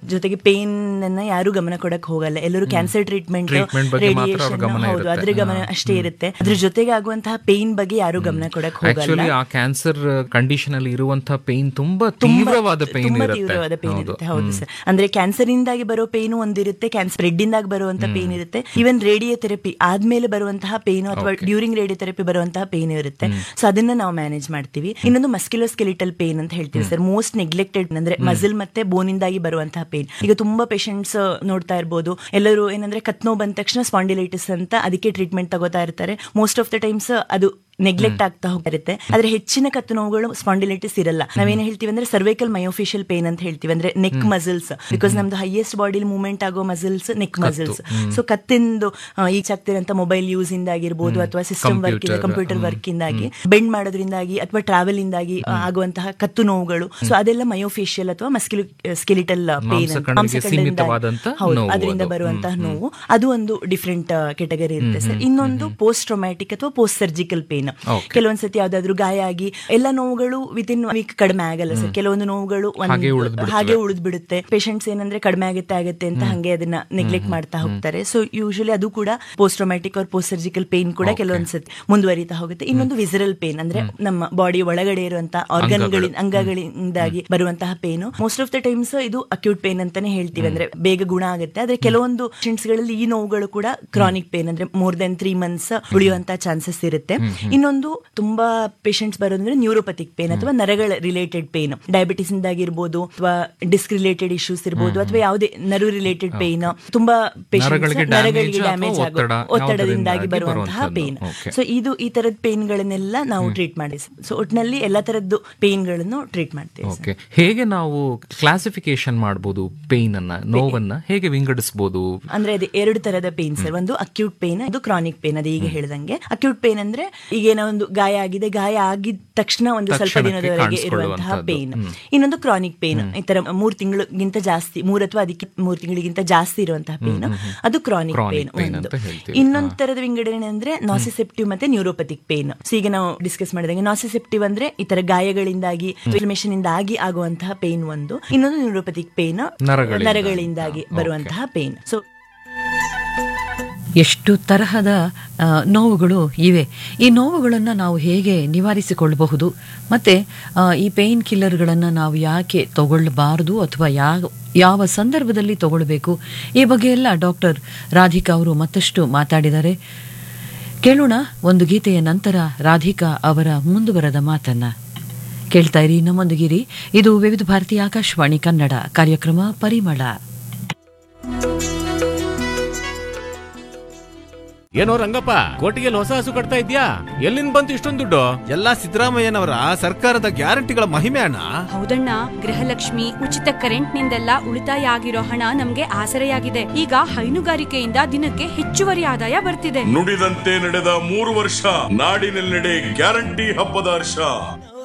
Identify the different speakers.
Speaker 1: ಜೊತೆಗೆ ಪೇನ್ ಅನ್ನ ಯಾರು ಗಮನ ಕೊಡಕ್ ಹೋಗಲ್ಲ ಎಲ್ಲರೂ ಕ್ಯಾನ್ಸರ್ ಟ್ರೀಟ್ಮೆಂಟ್
Speaker 2: Treatment ಬಗ್ಗೆ ಮಾತ್ರ ಅವ್ರ ಗಮನ
Speaker 1: ಹೌದು
Speaker 2: ಇರುತ್ತೆ.
Speaker 1: ಅದ್ರ ಗಮನ ಅಷ್ಟೇ ಇರುತ್ತೆ ಅದ್ರ ಜೊತೆಗೆ ಆಗುವಂತಹ ಪೇನ್ ಬಗ್ಗೆ ಯಾರು ಗಮನ ಕೊಡಕ್ ಹೋಗಲ್ಲ
Speaker 2: ಆಕ್ಚುಲಿ ಆ ಕ್ಯಾನ್ಸರ್ ಕಂಡೀಷನ್ ಅಲ್ಲಿ ಇರುವಂತಹ ಪೇನ್ ತುಂಬಾ ತೀವ್ರವಾದ ಪೇನ್
Speaker 1: ತುಂಬಾ
Speaker 2: ಇರುತ್ತೆ
Speaker 1: ತೀವ್ರವಾದ ಪೇನ್
Speaker 2: ಹೌದು.
Speaker 1: ಇರುತ್ತೆ ಹೌದು ಸರ್ ಅಂದ್ರೆ ಕ್ಯಾನ್ಸರ್ ಇಂದಾಗಿ ಬರೋ ಪೇನು ಒಂದಿರುತ್ತೆ ಕ್ಯಾನ್ಸರ್ ಬ್ರೆಡ್ ಇಂದಾಗಿ ಬರುವಂತ ಪೇನ್ ಇರುತ್ತೆ ಈವನ್ ರೇಡಿಯೋಥೆರಪಿ ಆದ್ಮೇಲೆ ಬರುವಂತಹ ಪೇನು ಅಥವಾ ಡ್ಯೂರಿಂಗ್ ರೇಡಿಯೋಥೆರಪಿ ಬರುವಂತಹ ಪೇನ್ ಇರುತ್ತೆ ಸೊ ಅದನ್ನ ನಾವು ಮ್ಯಾನೇಜ್ ಮಾಡ್ತೀವಿ ಇನ್ನೊಂದು ಮಸ್ಕ್ಯುಲರ್ ಸ್ಕೆಲಿಟಲ್ ಪೇನ್ ಅಂತ ಹೇಳ್ತೀವಿ ಸರ್ ಮೋಸ್ಟ್ ನೆಗ್ಲೆಕ್ಟೆಡ್ ಅಂದ್ರೆ ಮಸಲ್ ಮತ್ತೆ ಬೋನ್ ಇಂದಾಗಿ ಬರುವಂತಹ ಪೇನ್ ಈಗ ತುಂಬಾ ಪೇಷಂಟ್ಸ್ ನೋಡ್ತಾ ಇರ್ಬೋದು ಎಲ್ಲರೂ ಏನಂದ್ರೆ ಕತ್ನೋ ಬಂದ ತಕ್ಷಣ ಸ್ಪಾಂಡಿಲೈಟಿಸ್ ಅಂತ ಅದಕ್ಕೆ ಟ್ರೀಟ್ಮೆಂಟ್ ತಗೋತಾ ಇರ್ತಾರೆ ಮೋಸ್ಟ್ ಆಫ್ ದ ಟೈಮ್ಸ್ ಅದು ನೆಗ್ಲೆಕ್ಟ್ ಆಗ್ತಾ ಹೋಗ್ತಾ ಇರುತ್ತೆ ಆದ್ರೆ ಹೆಚ್ಚಿನ ಕತ್ತು ನೋವುಗಳು ಸ್ಪಾಂಡಿಲೈಟಿಸ್ ಇರಲ್ಲ ನಾವೇನ್ ಹೇಳ್ತೀವಿ ಅಂದ್ರೆ ಸರ್ವೈಕಲ್ ಮಯೋಫಿಷಿಯಲ್ ಪೇನ್ ಅಂತ ಹೇಳ್ತೀವಿ ಅಂದ್ರೆ ನೆಕ್ ಮಸಲ್ಸ್ ಬಿಕಾಸ್ ನಮ್ದು ಹೈಯೆಸ್ಟ್ ಬಾಡಿಲಿ ಮೂವ್ಮೆಂಟ್ ಆಗೋ ಮಸಲ್ಸ್ ನೆಕ್ ಮಸಲ್ಸ್ ಸೊ ಕತ್ತಿಂದು ಈಚೆ ಆಗ್ತಿರೋಂಥ ಮೊಬೈಲ್ ಯೂಸ್ ಇಂದಾಗಿರ್ಬೋದು ಅಥವಾ ಸಿಸ್ಟಮ್ ವರ್ಕ್ ಇಂದ ಕಂಪ್ಯೂಟರ್ ವರ್ಕ್ ಇಂದಾಗಿ ಬೆಂಡ್ ಮಾಡೋದ್ರಿಂದಾಗಿ ಅಥವಾ ಟ್ರಾವೆಲ್ ಇಂದಾಗಿ ಆ, ಆಗುವಂತಹ ಕತ್ತು ನೋವುಗಳು ಸೊ ಅದೆಲ್ಲ ಮಯೋಫೇಶಿಯಲ್ ಅಥವಾ ಮಸ್ಕ್ಯುಲ್ ಸ್ಕೆಲಿಟಲ್ ಪೇನ್
Speaker 2: ಮಾಂಸಖಂಡಗಳಿಗೆ ಸೀಮಿತವಾದಂತ
Speaker 1: ಹೌದು
Speaker 2: ನೋವು
Speaker 1: ಅದರಿಂದ
Speaker 2: ಅದು.
Speaker 1: ಬರುವಂತಹ ನೋವು ಅದು ಒಂದು ಡಿಫ್ರೆಂಟ್ ಕೆಟಗರಿ ಇರುತ್ತೆ ಸರ್ ಇನ್ನೊಂದು ಪೋಸ್ಟ್ ಟ್ರೊಮ್ಯಾಟಿಕ್ ಅಥವಾ ಪೋಸ್ಟ್ ಸರ್ಜಿಕಲ್ ಪೇನ್
Speaker 2: Okay.
Speaker 1: ಕೆಲವೊಂದ್ಸತಿ ಯಾವ್ದಾದ್ರು ಗಾಯ ಆಗಿ ಎಲ್ಲ ನೋವುಗಳು ವಿತಿನ್ ವೀಕ್ ಕಡಿಮೆ ಆಗಲ್ಲ ಸರ್ ಕೆಲವೊಂದು ನೋವುಗಳು ಒಂದ್-
Speaker 2: ಹಾಗೆ ಉಳ್ದ್ಬಿಡ್ತವೆ.
Speaker 1: ಹಾಗೆ ಉಳಿದ್ ಬಿಡುತ್ತೆ ಪೇಷಂಟ್ಸ್ ಏನಂದ್ರೆ ಕಡಿಮೆ ಆಗುತ್ತೆ ಆಗುತ್ತೆ ಅಂತ ಹಂಗೆ ಅದನ್ನ ನೆಗ್ಲೆಕ್ಟ್ ಮಾಡ್ತಾ ಹೋಗ್ತಾರೆ ಸೊ ಯೂಶಲಿ ಅದು ಕೂಡ ಪೋಸ್ಟ್ ಟ್ರೊಮ್ಯಾಟಿಕ್ ಅವ್ರ ಪೋಸ್ಟ್ ಸರ್ಜಿಕಲ್ ಪೇನ್ ಕೂಡ ಕೆಲವೊಂದ್ಸತಿ ಮುಂದುವರಿತಾ ಹೋಗುತ್ತೆ ಇನ್ನೊಂದು ವಿಸರಲ್ ಪೇನ್ ಅಂದ್ರೆ ನಮ್ಮ ಬಾಡಿ ಒಳಗಡೆ ಇರುವಂತಹ ಆರ್ಗನ್ಗಳಿಂದ ಅಂಗಗಳಿಂದಾಗಿ ಬರುವಂತಹ pain most of the times ಇದು ಅಕ್ಯೂಟ್ ಪೇನ್ ಅಂತಾನೆ ಹೇಳ್ತೀವಿ ಅಂದ್ರೆ ಬೇಗ ಗುಣ ಆಗುತ್ತೆ ಆದ್ರೆ ಕೆಲವೊಂದು ಪೇಷಂಟ್ಸ್ ಗಳಲ್ಲಿ ಈ ನೋವುಗಳು ಕೂಡ ಕ್ರಾನಿಕ್ ಪೇನ್ ಅಂದ್ರೆ ಮೋರ್ ದೆನ್ ತ್ರೀ ಮಂತ್ಸ್ ಉಳಿಯುವಂತ ಚಾನ್ಸಸ್ ಇರುತ್ತೆ ಇನ್ನೊಂದು ತುಂಬಾ ಪೇಷಂಟ್ಸ್ ಬರೋದಂದ್ರೆ ನ್ಯೂರೋಪತಿಕ್ ಪೇನ್ ಅಥವಾ ನರಗಳ ರಿಲೇಟೆಡ್ ಪೇನ್ ಡಯಾಬಿಟಿಸ್ ಇಂದಾಗಿರ್ಬೋದು ಅಥವಾ ಡಿಸ್ಕ್ ರಿಲೇಟೆಡ್ ಇಶ್ಯೂಸ್ ಇರ್ಬೋದು ಅಥವಾ ಯಾವುದೇ ನರ್ವ್ ರಿಲೇಟೆಡ್ ಪೇನ್ ತುಂಬಾ ಪೇಷಂಟ್ಸ್
Speaker 2: ನರಗಳಿಗೆ damage
Speaker 1: ನರಗಳಿಗೆ
Speaker 2: ಅಥವಾ
Speaker 1: ಡ್ಯಾಮೇಜ್ ಆಗೋ
Speaker 2: ಒತ್ತಡ,
Speaker 1: ಒತ್ತಡದಿಂದಾಗಿ
Speaker 2: ಯಾವುದರಿಂದಾಗಿ
Speaker 1: ಬರುವಂತಹ
Speaker 2: ಬರುವಂತದ್ದು.
Speaker 1: Pain
Speaker 2: Okay.
Speaker 1: ಸೊ ಇದು ಈ ತರದ ಪೇನ್ಗಳನ್ನೆಲ್ಲ ನಾವು ಟ್ರೀಟ್ ಮಾಡಿ ಸೊ ಒಟ್ಟಿನಲ್ಲಿ ಎಲ್ಲಾ ತರದ್ದು ಪೇನ್ಗಳನ್ನು ಟ್ರೀಟ್ ಮಾಡ್ತೀವಿ
Speaker 2: ಓಕೆ ಹೇಗೆ ನಾವು ಕ್ಲಾಸಿಫಿಕೇಶನ್ ಮಾಡಬಹುದು ಪೇನ್ ಅನ್ನ ನೋವನ್ನ ಹೇಗೆ ವಿಂಗಡಿಸಬಹುದು
Speaker 1: ಅಂದ್ರೆ ಅದು ಎರಡು ತರದ ಪೇನ್ ಸರ್ ಒಂದು ಅಕ್ಯೂಟ್ ಪೇನ್ ಒಂದು ಕ್ರಾನಿಕ್ ಪೇನ್ ಅದು ಈಗ ಹೇಳ್ದಂಗೆ ಅಕ್ಯೂಟ್ ಪೇನ್ ಅಂದ್ರೆ ಈಗ ಏನೋ ಒಂದು ಗಾಯ ಆಗಿದೆ ಗಾಯ ಆಗಿದ ತಕ್ಷಣ ಒಂದು ಸ್ವಲ್ಪ
Speaker 2: ತಕ್ಷಣಕ್ಕೆ
Speaker 1: ದಿನದವರೆಗೆ ಇರುವಂತಹ
Speaker 2: ಕಾಣಿಸ್ಕೊಳ್ಳುವಂತಹದ್ದು.
Speaker 1: ಪೇನ್ ಇನ್ನೊಂದು ಕ್ರಾನಿಕ್ ಪೇನ್ ಈ ತರ ಮೂರ್ ತಿಂಗಳಿಗಿಂತ ಜಾಸ್ತಿ ಮೂರ್ ಅಥವಾ ಅದಕ್ಕೆ ಮೂರ್ ತಿಂಗಳಿಗಿಂತ ಜಾಸ್ತಿ ಇರುವಂತಹ ಪೇನ್ ಅದು ಕ್ರಾನಿಕ್
Speaker 2: Chronic
Speaker 1: ಪೇನ್
Speaker 2: pain
Speaker 1: ಒಂದು
Speaker 2: ಅಂತ ಹೇಳ್ತೀವಿ.
Speaker 1: ಇನ್ನೊಂದು ತರದ ವಿಂಗಡಣೆ ಅಂದ್ರೆ ನಾಸಿಸೆಪ್ಟಿವ್ ಮತ್ತೆ ನ್ಯೂರೋಪತಿಕ್ ಪೇನ್ ಸೊ ಈಗ ನಾವು ಡಿಸ್ಕಸ್ ಮಾಡಿದಂಗೆ ನಾಸಿಸೆಪ್ಟಿವ್ ಅಂದ್ರೆ ಈ ತರ ಗಾಯಗಳಿಂದಾಗಿ ಇನ್ಫ್ಲಮೇಷನ್ ಇಂದಾಗಿ ಆಗುವಂತಹ ಪೇನ್ ಒಂದು ಇನ್ನೊಂದು ನ್ಯೂರೋಪತಿಕ್ ಪೇನ್
Speaker 2: ನರಗಳಿಂದ.
Speaker 1: ನರಗಳಿಂದಾಗಿ ಬರುವಂತಹ ಪೇನ್ ಸೊ
Speaker 3: ಎಷ್ಟು ತರಹದ ಆ, ನೋವುಗಳು ಇವೆ ಈ ನೋವುಗಳನ್ನು ನಾವು ಹೇಗೆ ನಿವಾರಿಸಿಕೊಳ್ಳಬಹುದು ಮತ್ತು ಈ ಪೇಯ್ನ್ ಕಿಲ್ಲರ್ಗಳನ್ನು ನಾವು ಯಾಕೆ ತಗೊಳ್ಬಾರ್ದು ಅಥವಾ ಯಾವ ಯಾವ ಸಂದರ್ಭದಲ್ಲಿ ತಗೊಳ್ಬೇಕು ಈ ಬಗ್ಗೆ ಎಲ್ಲ ಡಾಕ್ಟರ್ ರಾಧಿಕಾ ಅವರು ಮತ್ತಷ್ಟು ಮಾತಾಡಿದ್ದಾರೆ ಕೇಳೋಣ ಒಂದು ಗೀತೆಯ ನಂತರ ರಾಧಿಕಾ ಅವರ ಮುಂದುವರೆದ ಮಾತನ್ನ ಕೇಳ್ತಾ ಇರಿ ನಮ್ಮೊಂದಿಗಿರಿ ಇದು ವಿವಿಧ ಭಾರತಿ ಆಕಾಶವಾಣಿ ಕನ್ನಡ ಕಾರ್ಯಕ್ರಮ ಪರಿಮಳ
Speaker 4: ಏನೋ ರಂಗಪ್ಪ ಕೋಟಿಗೆಲ್ ಹೊಸ ಹಸು ಕಟ್ತಾ ಇದ್ಯಾ ಎಲ್ಲಿಂದ ಬಂತು ಇಷ್ಟೊಂದು ದುಡ್ಡು
Speaker 5: ಎಲ್ಲ ಸಿದ್ದರಾಮಯ್ಯನವರ ಸರ್ಕಾರದ ಗ್ಯಾರಂಟಿಗಳ ಮಹಿಮೆ ಅಣ್ಣ
Speaker 6: ಹೌದಣ್ಣ ಗೃಹಲಕ್ಷ್ಮಿ ಉಚಿತ ಕರೆಂಟ್ ನಿಂದೆಲ್ಲ ಉಳಿತಾಯ ಆಗಿರೋ ಹಣ ನಮ್ಗೆ ಆಸರೆಯಾಗಿದೆ ಈಗ ಹೈನುಗಾರಿಕೆಯಿಂದ ದಿನಕ್ಕೆ ಹೆಚ್ಚುವರಿ ಆದಾಯ ಬರ್ತಿದೆ
Speaker 7: ನುಡಿದಂತೆ ನಡೆದ ಮೂರು ವರ್ಷ ನಾಡಿನೆಲ್ಲೆಡೆ ಗ್ಯಾರಂಟಿ ಹಬ್ಬದ ಹರ್ಷ